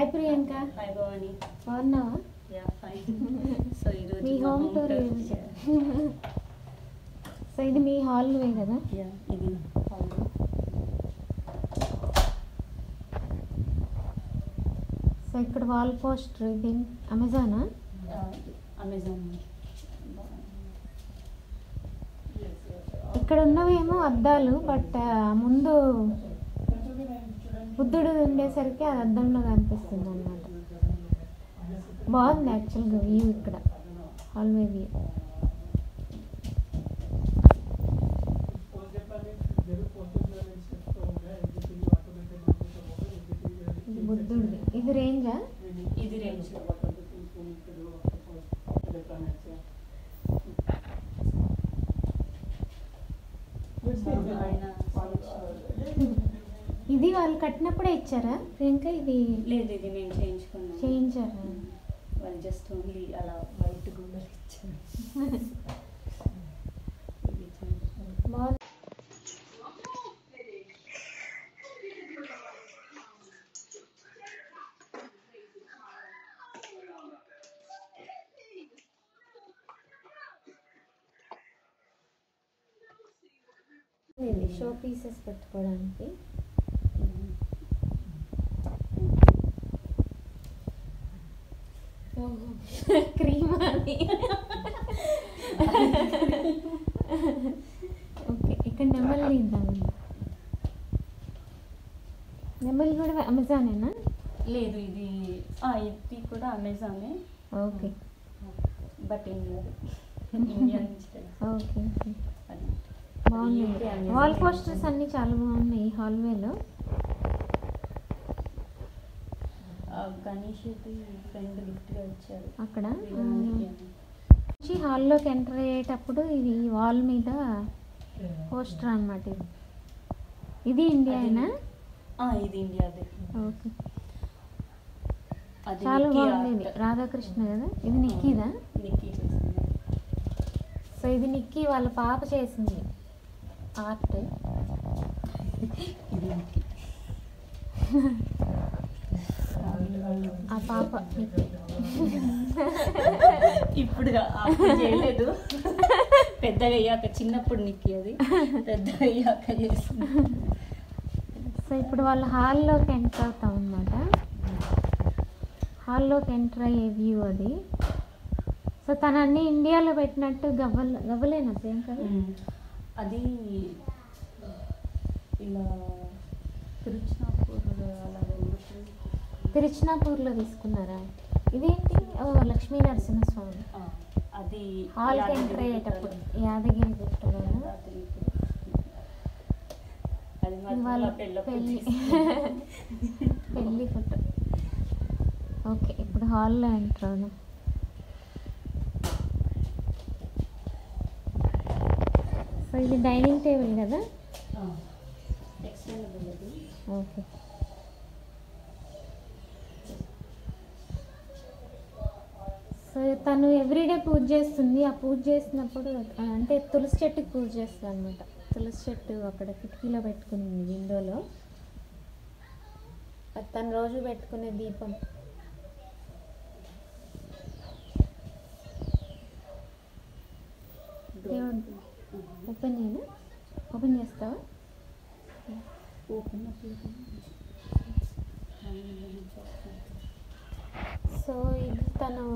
Hi Priyanka hi Bhavani బాగున్నావా yeah fine so ఈరోజు మీ మా హోమ్ టూర్ tour. గురించి సో ఇది మీ హాల్వే కదా యా ఇది hall. సో ఇక్కడ వాల్ పోస్టర్ ఇది అమెజానా ఆ, అమెజాన్ ఇక్కడ ఉన్నవేమో అద్దాలు బట్ ముందు బుద్ధుడు ఉండేసరికి అది అద్దంలో కనిపిస్తుంది అనమాట బాగుంది యాక్చువల్గా వ్యూ ఇక్కడ హాల్వే వ్యూ బుద్ధుడిది ఇది రేంజా ఇది రేంజ్ ఆయన ఇది వాళ్ళు కట్టినప్పుడే ఇచ్చారా ప్రియాంక ఇది లేదు ఇది మేము చేయించుకున్నాం చేయించారా వాళ్ళు జస్ట్ ఓన్లీ అలా వైట్ గుండెలు ఇచ్చారు ఇది చేయించుకున్నాం. బాగుంది ఇది షో పీసెస్ పెట్టుకోవడానికి క్రీమ్ అది ఓకే ఇక్కడ నెమలి ఇద్దామండి నెమలి కూడా అమెజానేనా లేదు ఇది ఆ, ఇది కూడా అమెజానే ఓకే బట్ ఇండియా ఇండియా నుంచి తెలుసు. ఓకే ఓకే అది బాగుంది UK Amazon వాల్ నుంచి పోస్టర్స్ అన్ని చాలా బాగున్నాయి హాల్వేలో ఆ, గణేష్కి ఫ్రెండ్ గిఫ్ట్గా ఇచ్చారు అక్కడ వినాయకుడికి అని. నుంచి హాల్లోకి ఎంటర్ అయ్యేటప్పుడు ఇది వాల్ మీద పోస్టర్ అన్నమాట ఇది ఇది ఇండియానా ఆ, ఇది ఇండియాదే ఓకే అది చాలా నిక్కీ బాగుంది ఇది art. రాధాకృష్ణ కదా ఇది నిక్కీదా నిక్కీ చేసింది సో ఇది నిక్కీ వాళ్ళ పాప చేసింది ఆర్ట్ ఇది నిక్కీ ఆ పాప నిక్కీ ఇప్పుడు కా- అప్పుడు చేయలేదు పెద్దగా అయ్యాక చిన్నప్పుడు నిక్కీ అది పెద్దగా అయ్యాక చేసింది సో ఇప్పుడు వాళ్ళ హాల్లోకి ఎంటర్ అవుతాం అనమాట హాల్లోకి ఎంటర్ అయ్యే వ్యూ అది సో తను అన్ని ఇండియాలో పెట్టినట్టు గవ్వల గవ్వలేనా ప్రియాంక అది ఇలా తిరుచినాపూర్ అలా వెళ్ళినప్పుడు తిరుచినాపూర్లో తీసుకున్నారా ఇదేంటి ఓ లక్ష్మీ నరసింహస్వామి ఆ, అది హాల్కి యాదగిరి ఎంటర్ అయ్యేటప్పుడు గుట్టలో. యాదగిరి గుట్టలో అది అది ఇది మాత్రం వాళ్ళ మా పెళ్ళప్పుడు పెళ్ళి తీసింది. పెళ్ళి ఫోటో ఓకే ఇప్పుడు హాల్లో ఎంటర్ అవుదాం సో ఇది డైనింగ్ టేబుల్ కదా ఆ, extendable అది. ఓకే సో తను ఎవ్రీడే పూజ చేస్తుంది ఆ పూజ చేసినప్పుడు ఆ, అంటే తులసి చెట్టుకి పూజ చేస్తుంది అనమాట తులసి చెట్టు అక్కడ కిటికీలో పెట్టుకునింది విండోలో అది తను రోజు పెట్టుకునే దీపం దేవుడు ఓపెన్ చేయనా ఓపెన్ చేస్తావా ఓపెన్ అప్పుడు సో ఇది తను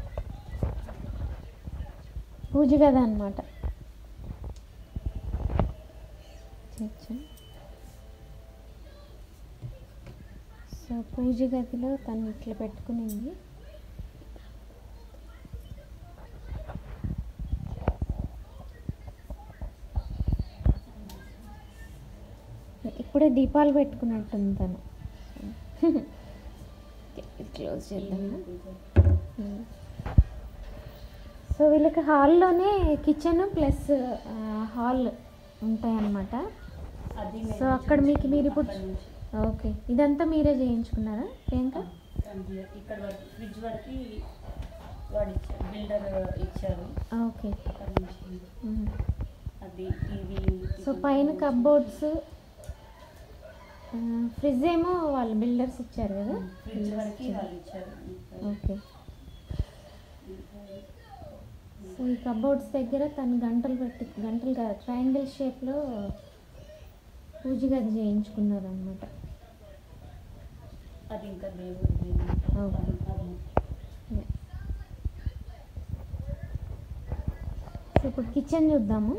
పూజ గద అనమాట సో పూజ గదిలో తను ఇట్లా పెట్టుకునింది ఇప్పుడే దీపాలు పెట్టుకున్నట్టుంది తను ఇది క్లోజ్ చేద్దామా సో వీళ్ళకి హాల్లోనే కిచెన్ ప్లస్ హాల్ ఉంటాయన్నమాట అది సో అక్కడ మీకు మీరు ఇప్పుడు అక్కడ నుంచి. ఓకే ఇదంతా మీరే చేయించుకున్నారా ప్రియాంక అది ఇక్కడ వరకు ఫ్రిడ్జ్ వరకు వాడు ఇచ్చారు బిల్డర్ ఇచ్చారు ఓకే అక్కడ నుంచి మ్మ్. అది ఇవి సో పైన కబ్బోర్డ్స్ ఫ్రిడ్జ్ ఏమో వాళ్ళు బిల్డర్స్ ఇచ్చారు కదా ఫ్రిడ్జ్ వరకు వాళ్ళు ఇచ్చారు ఓకే సో ఈ కబోర్డ్స్ దగ్గర తను గంటలు పెట్టి గంటలు కాదు ట్రయాంగిల్ షేప్లో పూజ గది చేయించుకున్నారు అనమాట అది ఇంకా దేవుడిది ఓకే. అది సో ఇప్పుడు కిచెన్ చూద్దాము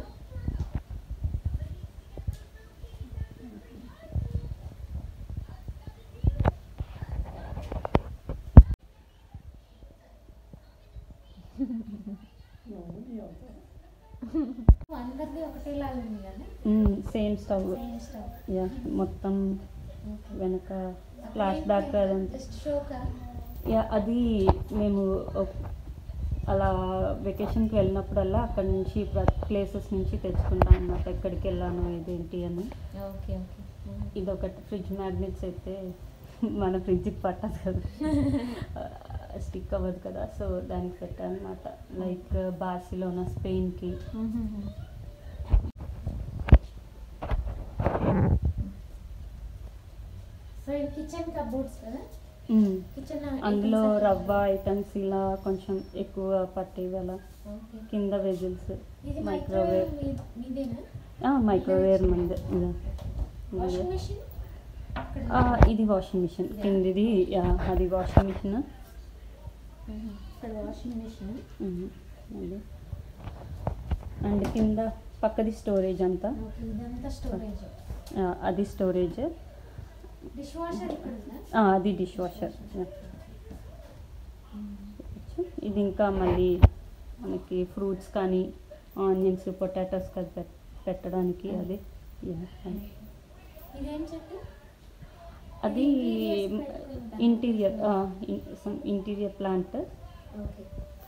అందరిది ఒకటేలాగా ఉంది కదా same stove same stove yeah మొత్తం వెనక ఫ్లాష్ బ్యాక్ అదంతా జస్ట్ షోకా యా అది మేము ఒక- అలా వెకేషన్కి వెళ్ళినప్పుడల్లా అక్కడ నుంచి ప్లేసెస్ నుంచి తెచ్చుకుంటాం అన్నమాట ఎక్కడికి వెళ్ళాను ఇదేంటి అని ఓకే ఓకే ఇది ఒకటి ఫ్రిడ్జ్ మ్యాగ్నెట్స్ అయితే మన ఫ్రిడ్జ్కి పట్టదు కదా స్టిక్ అవ్వదు కదా సో దానికి పెట్టాను అనమాట లైక్ బార్సిలోనా స్పెయిన్కి సో ఇది కిచెన్ కబోర్డ్స్ కదా కిచెన్ అందులో రవ్వ ఐటమ్స్ ఇలా కొంచెం ఎక్కువ పట్టేవి అలా ఓకే కింద వెజిల్స్ ఇది మైక్రోవేవ్ మైక్రోవేవ్ మీదేనా మైక్రోవేవ్ మంది ఇదా. వాషింగ్ మెషిన్ అక్కడ ఆ, ఇది వాషింగ్ మిషన్ కిందిది యా, అది వాషింగ్ మిషన్ ఇక్కడ వాషింగ్ మెషిన్ అండ్ కింద పక్కది స్టోరేజ్ అంతా ఓకే ఇదంతా స్టోరేజ్ ఆ, అది స్టోరేజ్ డిష్ వాషర్ ఇక్కడ ఉందా ఆ, అది డిష్ వాషర్ ఇది ఇంకా మళ్ళీ మనకి ఫ్రూట్స్ కానీ ఆనియన్స్ పొటాటోస్ కానీ పెట్- పెట్టడానికి అది యా, అది. ఇదేం చెట్టు అది Interiors పెట్టుకుంటాం. ఇంటీరియర్ ఇంటీరియర్ ప్లాంట్ ఓకే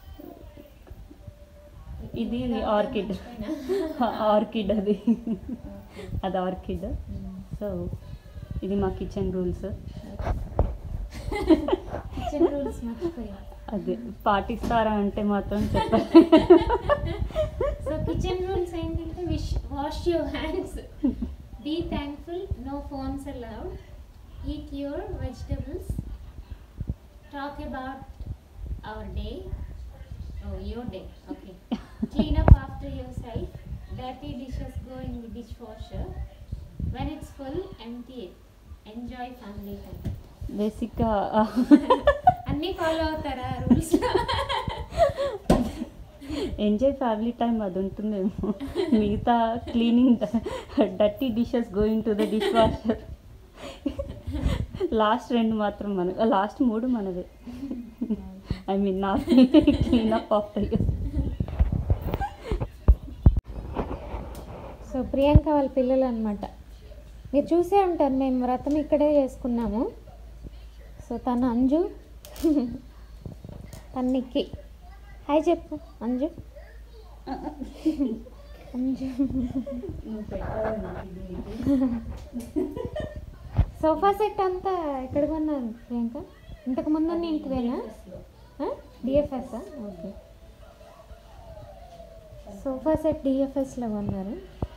ఇది ఆర్కిడ్ ఆర్కిడ్ అది అది ఆర్కిడ్ సో ఇది మా కిచెన్ రూల్స్ కిచెన్ రూల్స్ మర్చిపోయా అదే పాటిస్తారా అంటే మాత్రం చెప్పండి సో కిచెన్ రూల్స్ ఏంటంటే wish wash your hands be thankful no phones allowed eat your vegetables talk about our day or your day okay clean up after yourself dirty dishes go in the dishwasher when it's full empty enjoy family time బేసిక్గా అన్నీ follow అవుతారా rules enjoy family time అది ఉంటుందేమో మిగతా cleaning dirty dishes going to the dishwasher last రెండు మాత్రం మన last మూడు మనదే ఐ మీన్ నా clean up after so Priyanka వాళ్ళ పిల్లలు అనమాట మీరు చూసే ఉంటారు మేము వ్రతం ఇక్కడే చేసుకున్నాము సో తను అంజు తను నిక్కి హాయ్ చెప్పు అంజు అంజు సోఫా సెట్ అంతా ఎక్కడ కొన్నారు ప్రియాంక ఇంతకు ముందు ఉన్న ఇంటిదేనా డిఎఫ్ఎస్ ఓకే సోఫా సెట్ డిఎఫ్ఎస్లో కొన్నారు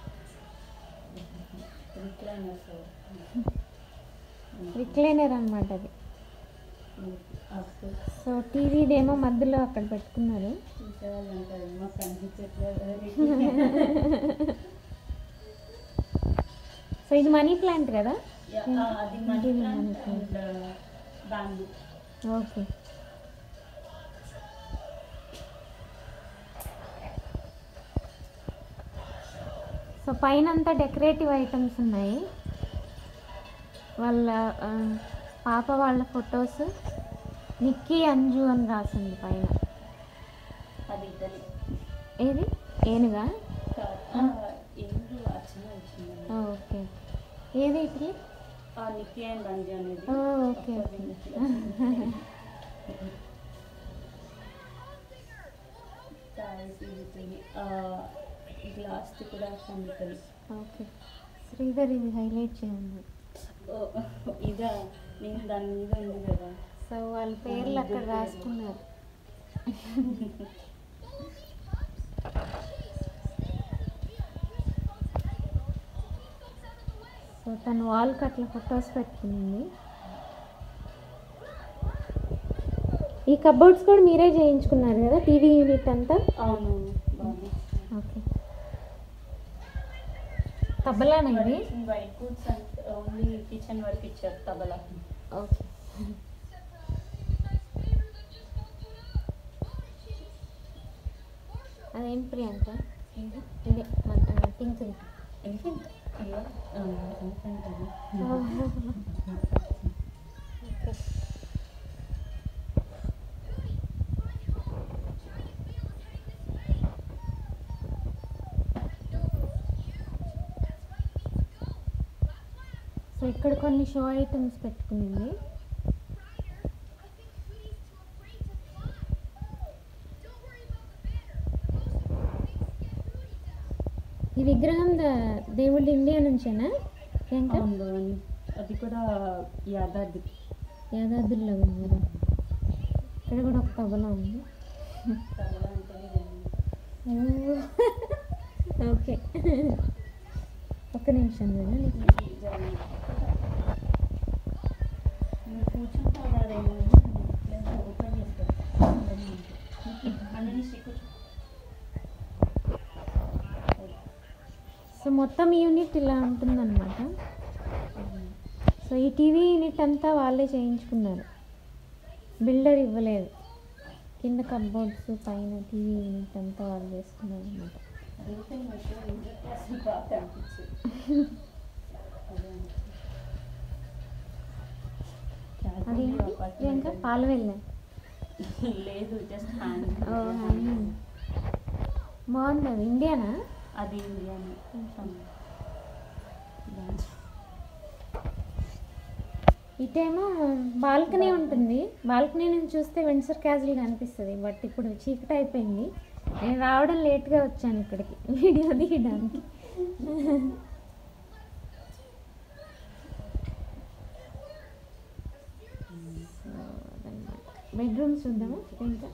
రిక్లైనర్ అనమాట అది సో టీవీదేమో మధ్యలో అక్కడ పెట్టుకున్నారు సో ఇది మనీ ప్లాంట్ కదా అది money plant and bamboo okay so పైన అంతా డెకరేటివ్ ఐటమ్స్ ఉన్నాయి వాళ్ళ ఆ, పాప వాళ్ళ ఫొటోస్ నిక్కీ అంజు అని రాసింది పైన అది ఇద్దరి ఏది ఏనుగా ఏంటి అర్చన వచ్చింది ఆ, ఓకే ఏది ఇట్లీ ఆ నిక్కీ అండ్ అంజు అనేది ఓ, ఓకే, అప్పటి ఓకే. నుంచి. Sarees ఇది ఆ, ఇది లాస్ట్ కూడా సంగతి ఓకే శ్రీధర్ ఇది హైలైట్ చేయండి ఇదా నేను దాని మీద ఉంది కదా సో వాళ్ళ పేర్లు అక్కడ రాసుకున్నారు సో తను వాల్కి అట్లా ఫొటోస్ పెట్టుకునింది ఈ కబోర్డ్స్ కూడా మీరే చేయించుకున్నారు కదా టీవీ యూనిట్ అంతా అవును బాగుంది ఓకే తబలానా ఇది white goods and only kitchen వరకు ఇచ్చారు తబలా ఓకే అదేం ప్రియాంక ఇది ఇదే మన పింక్ ఎలిఫెంట్ అయ్యో ఎలిఫెంట్ అది సో ఇక్కడ కొన్ని షో ఐటమ్స్ పెట్టుకునింది ఈ విగ్రహం ద- దేవుడి ఇండియా నుంచేనా ప్రియాంక అవును అని అది కూడా యాదాద్రి యాదాద్రిలో ఉంది కదా ఇక్కడ కూడా ఒక తబలా ఉంది తబలా అంటే ఓకే ఒక్క నిమిషం కదా నీకు నువ్వు కూర్చుంటావారేమో లేదా ఓపెన్ చేస్తా అన్నీ కూర్చో సో మొత్తం యూనిట్ ఇలా ఉంటుందన్నమాట సో ఈ టీవీ యూనిట్ అంతా వాళ్ళే చేయించుకున్నారు బిల్డర్ ఇవ్వలేదు కింద కబోర్డ్స్ పైన టీవీ యూనిట్ అంతా వాళ్ళు చేసుకున్నారు అనమాట అడిగితే మీకు ఇంటర్ క్లాస్ బాగా కనిపించింది అదేంటి ప్రియాంక పాలు వెళ్ళా లేదు జస్ట్ హ్యాండ్ ఓ hanging. బాగుంది అది ఇండియానా అది ఇండియన్ ఇటేమో బాల్కనీ ఉంటుంది బాల్కనీ నుంచి చూస్తే వెంచర్ క్యాజువల్ కనిపిస్తుంది బట్ ఇప్పుడు చీకటి అయిపోయింది నేను రావడం లేట్గా వచ్చాను ఇక్కడికి వీడియో తీయడానికి బెడ్రూమ్స్ చూద్దాము ఇంకా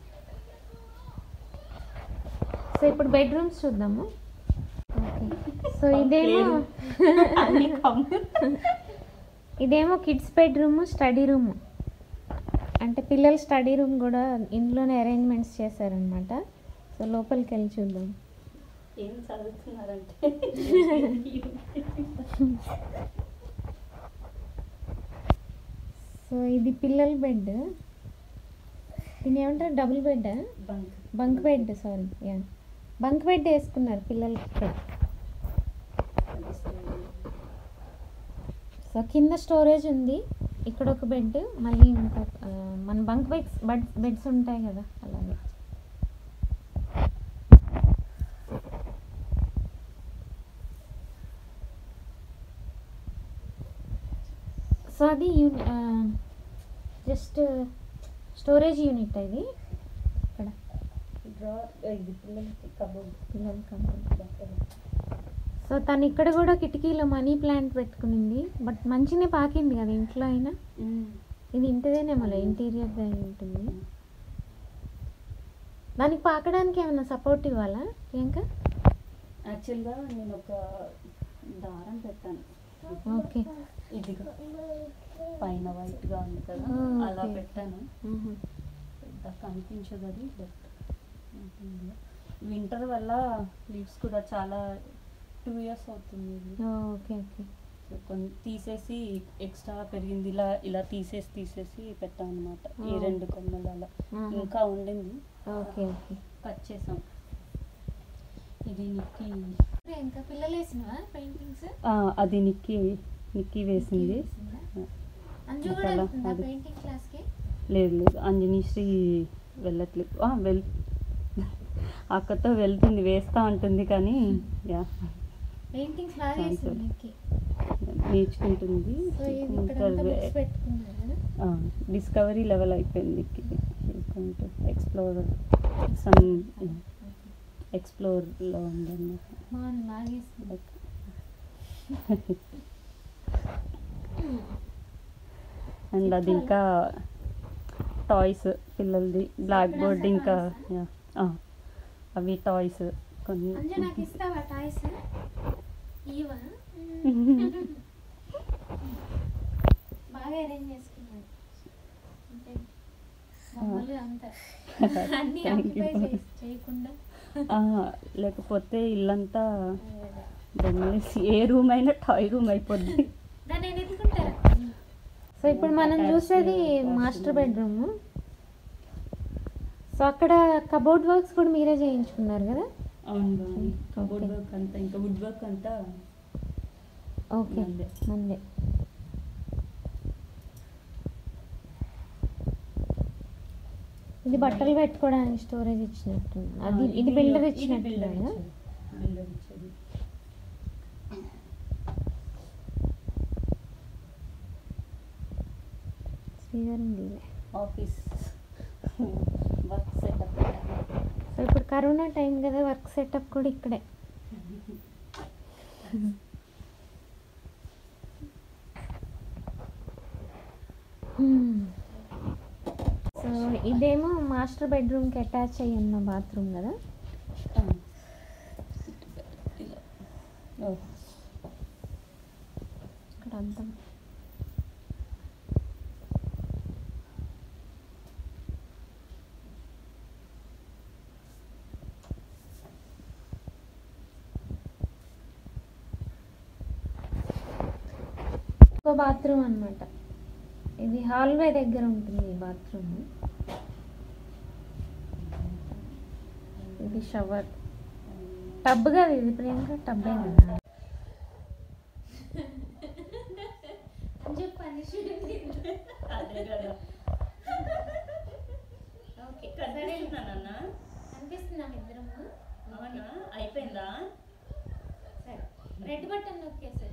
సో ఇప్పుడు బెడ్రూమ్స్ చూద్దాము ఓకే సో ఇదేమో అన్ని కమ్ ఇదేమో కిడ్స్ బెడ్రూమ్ స్టడీ రూమ్ అంటే పిల్లల స్టడీ రూమ్ కూడా ఇంట్లోనే అరేంజ్మెంట్స్ చేశారనమాట సో లోపలికి వెళ్ళి చూద్దాం ఏం చదువుతున్నారంటే సో ఇది పిల్లల బెడ్ దీని ఏమంటారు double bed bunk bunk bed sorry yeah bunk bed వేసుకున్నారు పిల్లలకి ఇక్కడ సో కింద స్టోరేజ్ ఉంది ఇక్కడ ఒక బెడ్ మళ్ళీ ఇంకొక ఆ, మన బంక్ బెడ్స్ బెడ్ బెడ్స్ ఉంటాయి కదా అలాగే సో అది యూని జస్ట్ స్టోరేజ్ యూనిట్ ఇది ఇక్కడ డ్రా ఇది పిల్లలకి కబోర్డ్ పిల్లలకి సో తను ఇక్కడ కూడా కిటికీలో మనీ ప్లాంట్ పెట్టుకునింది బట్ మంచినే పాకింది కదా ఇంట్లో అయినా ఇది ఇంటిదేనే మళ్ళీ ఇంటీరియర్ అయి ఉంటుంది దానికి పాకడానికి ఏమైనా సపోర్ట్ ఇవ్వాలా ఇంకా యాక్చువల్గా నేను ఒక దారం పెట్టాను ఓకే ఇదిగా పైన వైట్గా ఉంది కదా Oh, అలా okay. పెట్టాను పెద్ద కనిపించదు అది బట్ వింటర్ వల్ల లీవ్స్ కూడా చాలా టూ ఇయర్స్ అవుతుంది ఇది ఓకే ఓకే సో కొన్ని తీసేసి ఎక్స్ట్రా పెరిగింది ఇలా ఇలా తీసేసి తీసేసి పెట్టాం అనమాట ఈ Oh. రెండు కొమ్మలు అలా ఆహా. ఇంకా ఉండింది ఓకే ఓకే కట్ చేసాం ఇది నిక్కి ఇంకా పిల్లలు వేసినవా పెయింటింగ్స్ ఆ, అది నిక్కి నిక్కి వేసింది అంజు కూడా కూడా అలా, వెళ్తుందా అది. పెయింటింగ్ క్లాస్కి లేదు లేదు అంజనీ శ్రీ వెళ్ళట్లేదు ఆ, వెల్ అక్కతో వెళ్తుంది వేస్తా ఉంటుంది కానీ యా పెయింటింగ్స్ బాగా Thank వేసింది you. నీకు నేర్చుకుంటుంది సో ఇది ఇక్కడ అంతా books పెట్టుకున్నారు కదా డిస్కవరీ లెవెల్ అయిపోయింది ఎక్స్ప్లోర్ సమ్ ఎక్స్ప్లోర్లో ఉందన్నమాట బాగుంది బాగా వేసింది లైక్ అండ్ అది ఇంకా టాయ్స్ పిల్లలది బ్లాక్ బోర్డ్ ఇంకా యా, ఆ, అవి టాయ్స్ కొన్ని అంజు నాకు ఇస్తావా టాయ్స్ ఇవా బాగా అరేంజ్ చేసుకున్నాడు అంటే మామూలుగా అంతా అన్ని Thank you. ఆక్యుపై చేయకుండా ఆ, లేకపోతే ఇల్లంతా దొంగలేసి ఏ రూమ్ అయినా టాయ్ రూమ్ అయిపోద్ది దాన్ని నేను ఎత్తుకుంటారా సో ఇప్పుడు మనం Attached చూసేది washroom. మాస్టర్ బెడ్రూమ్ సో అక్కడ కబోర్డ్ వర్క్స్ కూడా మీరే చేయించుకున్నారు కదా అవును బాగుంది Okay. వుడ్ వర్క్ అంతా ఇంకా వుడ్ వర్క్ అంతా ఓకే మందే. మందే ఇది బట్టలు పెట్టుకోవడానికి స్టోరేజ్ ఇచ్చినట్టు అది ఆ, ఇది బిల్డర్ builder ఇచ్చినట్టు ఇచ్చేది. builder ఇచ్చేది శ్రీధరం దీవే ఆఫీస్ వర్క్ సెటప్ సో ఇప్పుడు కరోనా టైం కదా వర్క్ సెటప్ కూడా ఇక్కడే సో ఇదేమో మాస్టర్ బెడ్రూమ్కి అటాచ్ అయ్యి ఉన్న బాత్రూమ్ కదా ఇక్కడ అద్దం ఇంకో బాత్రూమ్ అన్నమాట ఇది హాల్వే దగ్గర ఉంటుంది ఈ బాత్రూమ్ ఇది షవర్ టబ్ కదా ఇది ప్రియాంక టబ్బే కదా అదే కదా ఓకే కనిపిస్తున్నానన్నా అనిపిస్తున్నాం ఇద్దరము అవునా అయిపోయిందా సరే రెడ్ బటన్ నొక్కేసే